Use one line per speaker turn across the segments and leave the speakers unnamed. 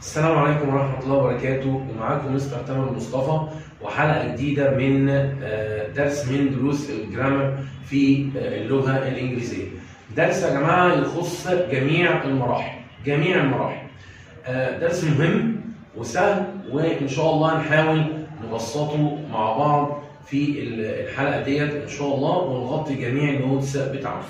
السلام عليكم ورحمة الله وبركاته ومعاكم مستر تامر مصطفى وحلقة جديدة من آه، درس من دروس الجرامر في آه، اللغة الإنجليزية. درس يا جماعة يخص جميع المراحل، جميع المراحل. آه، درس مهم وسهل وإن شاء الله نحاول نبسطه مع بعض في الحلقة ديت إن شاء الله ونغطي جميع النوتس بتاعته.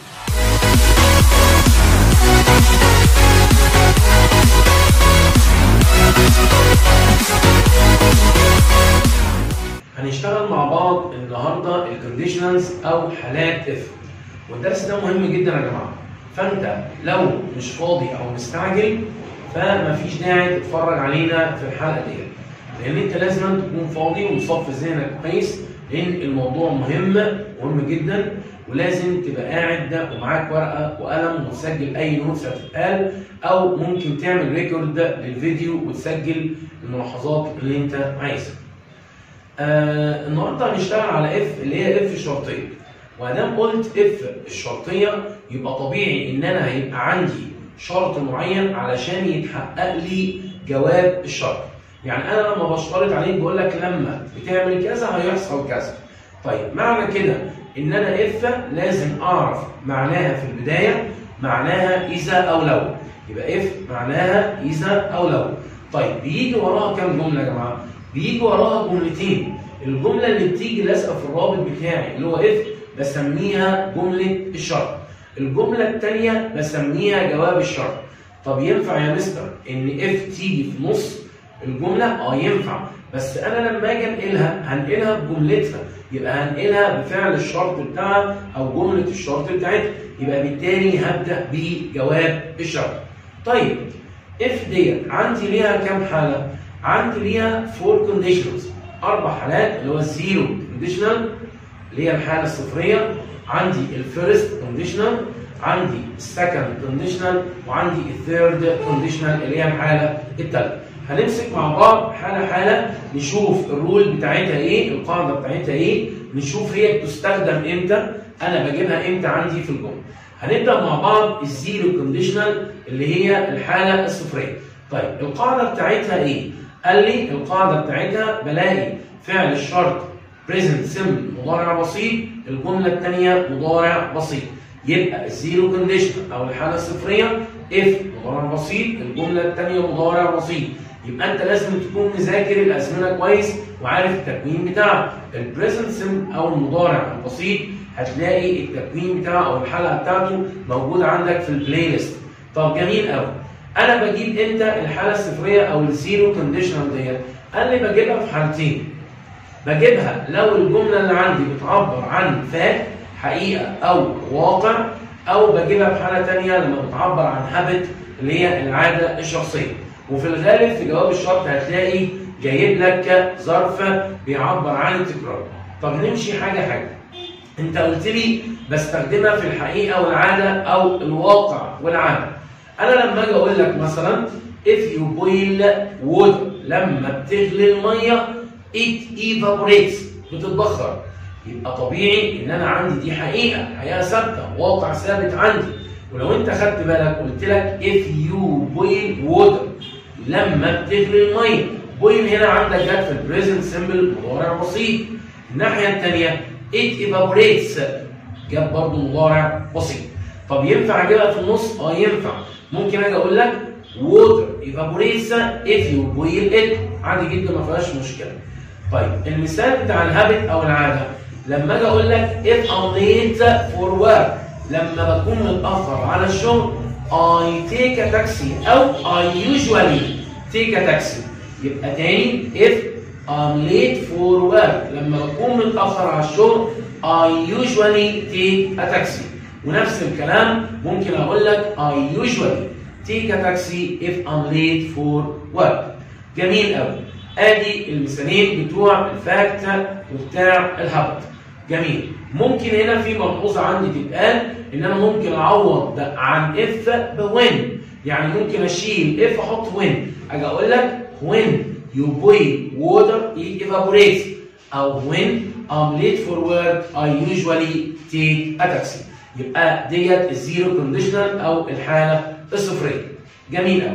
هنشتغل مع بعض النهارده الكونديشنالز او حالات اف والدرس ده مهم جدا يا جماعه فانت لو مش فاضي او مستعجل فمفيش داعي تتفرج علينا في الحلقه دي لان انت لازم تكون فاضي ومصفي ذهنك كويس لان الموضوع مهم مهم جدا ولازم تبقى قاعد ومعاك ورقه وقلم وتسجل اي نوتس هتتقال او ممكن تعمل ريكورد للفيديو وتسجل الملاحظات اللي انت عايزها. آه النهارده هنشتغل على اف اللي هي اف الشرطيه وادام قلت اف الشرطيه يبقى طبيعي ان انا هيبقى عندي شرط معين علشان يتحقق لي جواب الشرط يعني انا لما بشترط عليك بقول لك لما بتعمل كذا هيحصل كذا طيب معنى كده ان انا اف لازم اعرف معناها في البدايه معناها اذا او لو يبقى اف معناها اذا او لو طيب بيجي وراها كام جمله يا جماعه بيجي وراها جملتين الجمله اللي بتيجي لازقه في الرابط بتاعي اللي هو اف بسميها جمله الشرط الجمله الثانيه بسميها جواب الشرط طب ينفع يا مستر ان اف تيجي في نص الجمله اه ينفع بس انا لما اجي انقلها هنقلها بجملتها يبقى هنقلها بفعل الشرط بتاعها او جمله الشرط بتاعتها يبقى بالتالي هبدا بجواب الشرط طيب اف ديت عندي ليها كام حاله عندي ليها فور كونديشنز اربع حالات اللي هو الزيرو كونديشنال اللي هي الحاله الصفريه عندي الفيرست كونديشنال عندي السكند كونديشنال وعندي الثيرد كونديشنال اللي هي الحاله الثالثه هنمسك مع بعض حاله حاله نشوف الرول بتاعتها ايه القاعده بتاعتها ايه نشوف هي بتستخدم امتى انا بجيبها امتى عندي في الجمله هنبدا مع بعض الزيرو كونديشنال اللي هي الحاله الصفريه طيب القاعده بتاعتها ايه قال لي القاعده بتاعتها بلاقي فعل الشرط present simple مضارع بسيط الجمله الثانيه مضارع بسيط يبقى الزيرو كونديشنال او الحاله الصفريه اف مضارع بسيط الجمله الثانيه مضارع بسيط يبقى انت لازم تكون مذاكر الازمنه كويس وعارف التكوين بتاعها البريزنت سم او المضارع البسيط هتلاقي التكوين بتاعه او الحلقه بتاعته موجوده عندك في البلاي ليست طب جميل قوي انا بجيب امتى الحاله الصفريه او الزيرو كونديشنال ديت قال لي بجيبها في حالتين بجيبها لو الجمله اللي عندي بتعبر عن فاكت حقيقه او واقع او بجيبها في حاله ثانيه لما بتعبر عن هابت اللي هي العاده الشخصيه وفي الغالب في جواب الشرط هتلاقي جايب لك ظرف بيعبر عن التكرار طب نمشي حاجه حاجه انت قلت لي بستخدمها في الحقيقه والعاده او الواقع والعاده انا لما اجي اقول لك مثلا if you boil water لما بتغلي الميه it evaporates بتتبخر يبقى طبيعي ان انا عندي دي حقيقه حقيقه ثابته واقع ثابت عندي ولو انت خدت بالك قلت لك if you boil water لما بتغلي الميه بويل هنا عندك جت في البريزنت سمبل مضارع بسيط الناحيه الثانيه it evaporates جاب برضه مضارع بسيط طب ينفع اجيبها في النص؟ اه ينفع ممكن اجي اقول لك water evaporates if you boil it عادي جدا ما فيهاش مشكله طيب المثال بتاع الهابت او العاده لما اجي اقول لك if I'm late for work لما بكون متاخر على الشغل I take a taxi او I usually take a taxi يبقى تاني if I'm late for work لما بكون متاخر على الشغل I usually take a taxi ونفس الكلام ممكن اقول لك I usually take a taxi if I'm late for work جميل قوي ادي المثالين بتوع الفاكت وبتاع الهابت جميل ممكن هنا في ملحوظه عندي تتقال ان انا ممكن اعوض عن اف بوين يعني ممكن اشيل اف احط وين اجي اقول لك when you boil water it evaporates او when I'm late for work I usually take a taxi يبقى ديت الزيرو كونديشنال او الحاله الصفريه جميل قوي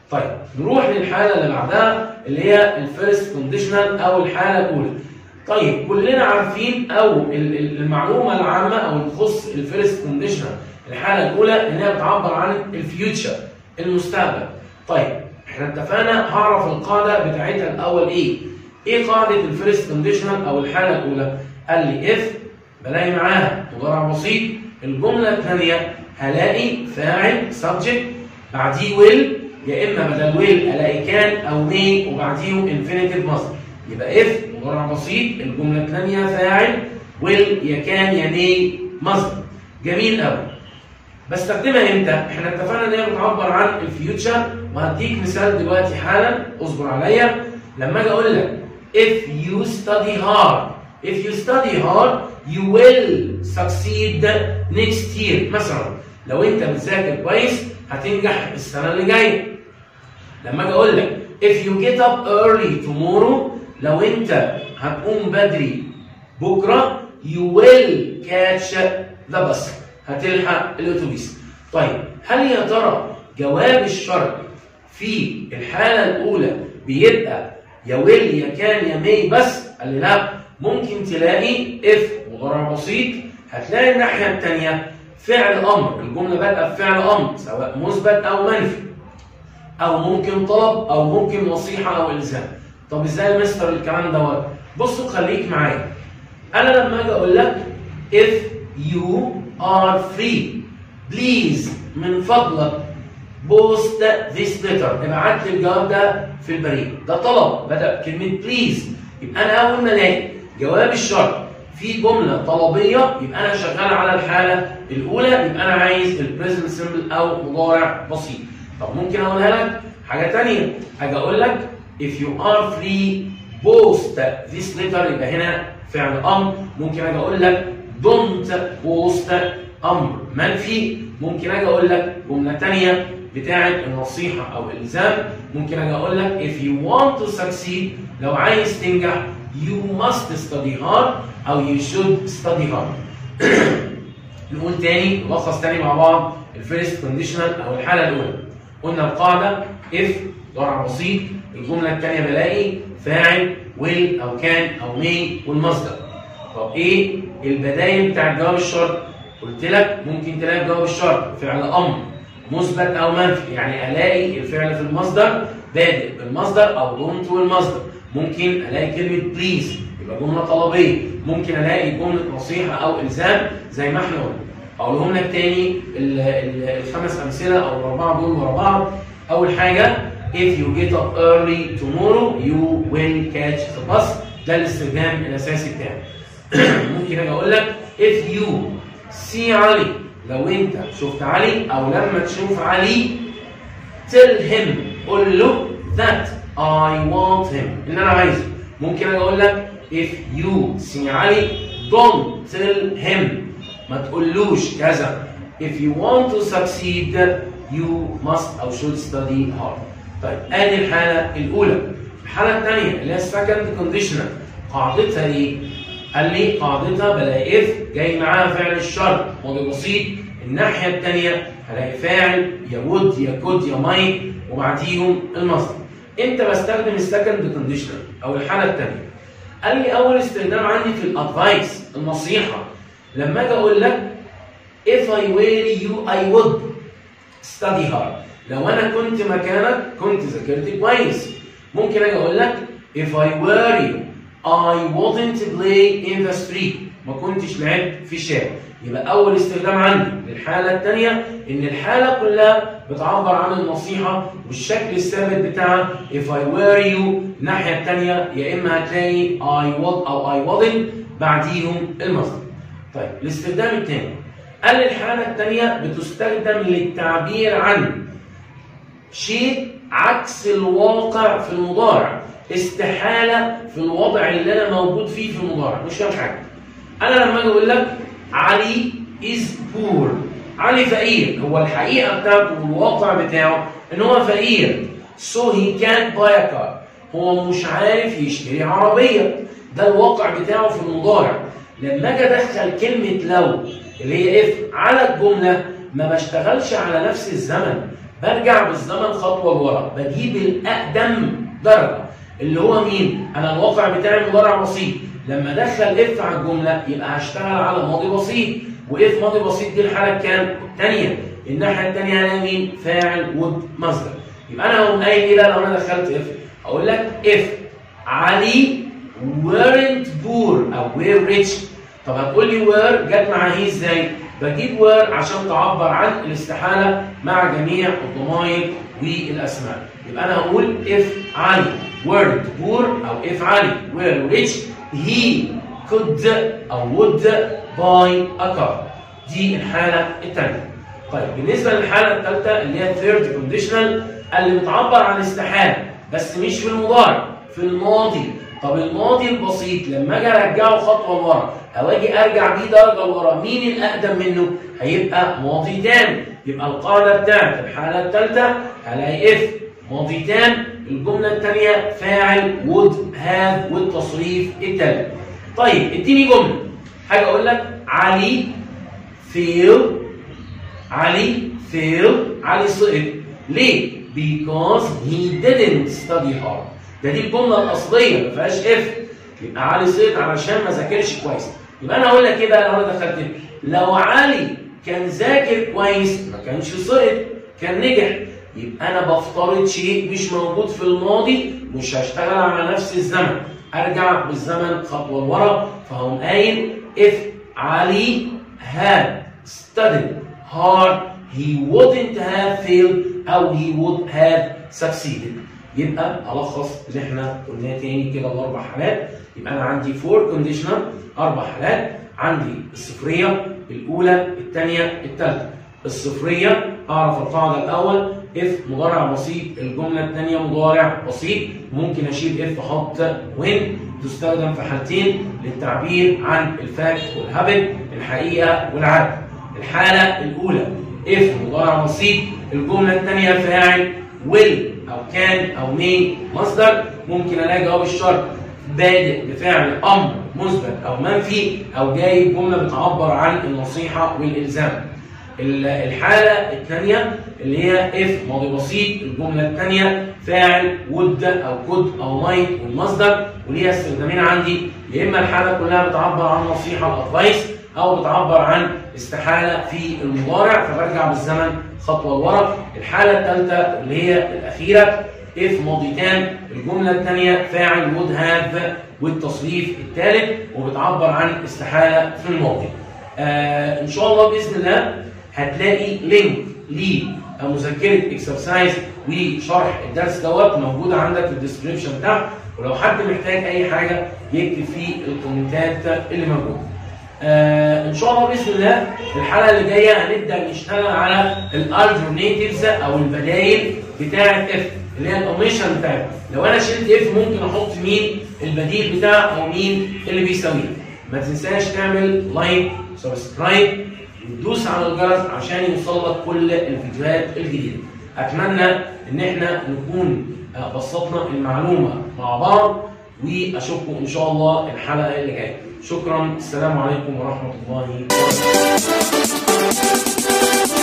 طيب نروح للحاله اللي بعدها اللي هي الفيرست كونديشنال او الحاله الاولى طيب كلنا عارفين او ال- ال- المعلومه العامه او اللي تخص الفيرست كونديشنال الحاله الاولى ان هي بتعبر عن الفيوتشر المستقبل طيب احنا اتفقنا هعرف القاعده بتاعتها الاول ايه ايه قاعده الفيرست كونديشنال او الحاله الاولى قال لي اف بلاقي معاها مضارع بسيط الجمله الثانيه هلاقي فاعل سبجكت بعديه ويل يا اما بدل ويل الاقي كان او مي وبعديهم انفينيتيف مصدر يبقى اف مضارع بسيط الجمله الثانيه فاعل ويل يا كان يا مي مصدر جميل قوي بستخدمها امتى؟ احنا اتفقنا ان هي بتعبر عن الفيوتشر وهديك مثال دلوقتي حالا اصبر عليا لما اجي اقول لك if you study hard if you study hard you will succeed next year مثلا لو انت بتذاكر كويس هتنجح السنه اللي جايه لما اجي اقول لك if you get up early tomorrow لو انت هتقوم بدري بكره you will catch the bus هتلحق الاتوبيس طيب هل يا ترى جواب الشرط في الحاله الاولى بيبقى يا ويل يا كان يا مي بس قال لي لا ممكن تلاقي اف مضارع بسيط هتلاقي الناحيه الثانيه فعل امر الجمله بادئه بفعل امر سواء مثبت او منفي او ممكن طلب او ممكن نصيحه او الزام طب ازاي يا مستر الكلام دوت بصوا خليك معايا انا لما اجي اقول لك if you are free please من فضلك post this letter ابعت لي الجواب ده في البريد ده طلب بدا بكلمه بليز يبقى انا اول ما الاقي جواب الشرط في جمله طلبيه يبقى انا شغال على الحاله الاولى يبقى انا عايز البريزنت سيمبل او مضارع بسيط طب ممكن اقولها لك حاجه ثانيه اجي اقول لك if you are free post this letter يبقى هنا فعل امر ممكن اجي اقول لك don't post امر منفي ممكن اجي اقول لك جمله ثانيه بتاعه النصيحه او الالزام ممكن اجي اقول لك if you want to succeed لو عايز تنجح you must study hard او you should study hard نقول تاني نلخص تاني مع بعض الفيرست كونديشنال او الحاله الاولى قلنا القاعده if ضرع بسيط الجمله الثانيه بلاقي فاعل will او كان او may والمصدر طب ايه البدايل بتاع جواب الشرط قلت لك ممكن تلاقي جواب الشرط فعل امر مثبت او منفي يعني الاقي الفعل في المصدر بادئ بالمصدر او دونت والمصدر ممكن الاقي كلمه بليز يبقى جمله طلبيه ممكن الاقي جمله نصيحه او الزام زي ما احنا قلنا اقولهم لك تاني ال- ال- الخمس امثله او الاربعه دول ورا بعض اول حاجه if you get up early tomorrow you will catch the bus ده الاستخدام الاساسي بتاعي ممكن اجي اقول لك if you see علي لو انت شفت علي او لما تشوف علي tell him قول له that I want him ان انا عايزه ممكن اجي اقول لك if you see علي don't tell him ما تقولوش كذا if you want to succeed you must او should study hard طيب ادي الحاله الاولى الحاله الثانيه اللي هي second conditional قاعدتها ايه قال لي قاعدتها بلاقي اف جاي معاها فعل الشرط ماضي بسيط الناحيه الثانيه هلاقي فاعل يا would يا could يا might وبعديهم المصدر امتى بستخدم السكند كونديشنال او الحاله الثانيه قال لي اول استخدام عندي في الادفايس النصيحه لما اجي اقول لك if I were you I would study hard لو انا كنت مكانك كنت ذاكرت كويس ممكن اجي اقول لك if I were you I wouldn't play in the street ما كنتش لعبت في الشارع يبقى اول استخدام عندي للحاله الثانيه ان الحاله كلها بتعبر عن النصيحه والشكل الثابت بتاعها if I were you الناحيه الثانيه يا اما هتلاقي I would او I wouldn't بعديهم المصدر طيب الاستخدام الثاني قال الحاله الثانيه بتستخدم للتعبير عن شيء عكس الواقع في المضارع استحاله في الوضع اللي انا موجود فيه في المضارع مش فاهم حاجه انا لما اجي اقول لك علي از بور علي فقير هو الحقيقه بتاعته والواقع بتاعه ان هو فقير so he can't buy a car هو مش عارف يشتري عربيه ده الواقع بتاعه في المضارع لما اجي ادخل كلمه لو اللي هي اف على الجمله ما بشتغلش على نفس الزمن برجع بالزمن خطوه لورا بجيب الاقدم درجه اللي هو مين؟ انا الواقع بتاعي مضارع بسيط لما ادخل اف على الجمله يبقى هشتغل على ماضي بسيط واف ماضي بسيط دي الحاله الكام؟ الثانيه الناحيه الثانيه هلاقي مين؟ فاعل وود مصدر يبقى انا هقوم قايل ايه بقى لو انا دخلت اف؟ اقول لك اف علي weren't poor او were rich طب هتقول لي were جت مع هي ازاي؟ بجيب were عشان تعبر عن الاستحاله مع جميع الضمائر والاسماء يبقى انا هقول if علي weren't poor او if علي were rich he could او would buy a car دي الحاله الثانيه طيب بالنسبه للحاله الثالثه اللي هي third conditional اللي بتعبر عن استحاله بس مش في المضارع في الماضي طب الماضي البسيط لما اجي ارجعه خطوه لورا او اجي ارجع بيه درجه لورا مين الاقدم منه؟ هيبقى ماضي تام يبقى القاعده بتاعت الحاله الثالثه هلاقي اف ماضي تام الجمله الثانيه فاعل would have والتصريف الثالث طيب اديني جمله حاجه اقول لك علي fail علي fail علي سقط ليه؟ because he didn't study hard ده دي الجمله الاصليه ما فيهاش اف يبقى علي سقط علشان ما ذاكرش كويس يبقى انا هقول لك ايه بقى لو انا دخلت إيه؟ لو علي كان ذاكر كويس ما كانش سقط كان نجح يبقى انا بفترض شيء مش موجود في الماضي مش هشتغل على نفس الزمن ارجع بالزمن خطوه لورا فهقوم قايل if علي had studied hard he wouldn't have failed او he would have succeeded يبقى الخص اللي احنا قلناه تاني كده الاربع حالات يبقى انا عندي فور كونديشنال اربع حالات عندي الصفريه الاولى الثانيه الثالثه الصفريه اعرف القاعده الاول اف مضارع بسيط الجمله الثانيه مضارع بسيط ممكن اشيل اف احط وين تستخدم في حالتين للتعبير عن الفاكت والهابت الحقيقه والعاده الحاله الاولى اف مضارع بسيط الجمله الثانيه فاعل will او كان او مي مصدر ممكن الاقي جواب الشرط بادئ بفعل امر مثبت او منفي او جاي جمله بتعبر عن النصيحه والالزام الحاله الثانيه اللي هي اف ماضي بسيط الجمله الثانيه فاعل would او could او might والمصدر وليها استخدامين عندي يا اما الحاله كلها بتعبر عن نصيحه الادفايس او بتعبر عن استحاله في المضارع فبرجع بالزمن خطوه لورا الحاله الثالثه اللي هي الاخيره اف ماضي تام الجمله الثانيه فاعل would have والتصريف الثالث وبتعبر عن استحاله في الماضي آه ان شاء الله باذن الله هتلاقي لينك لمذكره اكسرسايز وشرح الدرس دوت موجوده عندك في الديسكربشن بتاعك ولو حد محتاج اي حاجه يكتب في الكومنتات اللي موجوده آه ان شاء الله باذن الله الحلقه اللي جايه هنبدا نشتغل على الالترناتيفز او البدائل بتاعه اف اللي هي الاوميشن بتاعتها لو انا شلت اف ممكن احط مين البديل بتاعه او مين اللي بيساويه ما تنساش تعمل لايك سبسكرايب وتدوس على الجرس عشان يوصل لك كل الفيديوهات الجديده اتمنى ان احنا نكون بسطنا المعلومه مع بعض واشوفكم ان شاء الله الحلقه اللي جايه شكرا السلام عليكم ورحمه الله وبركاته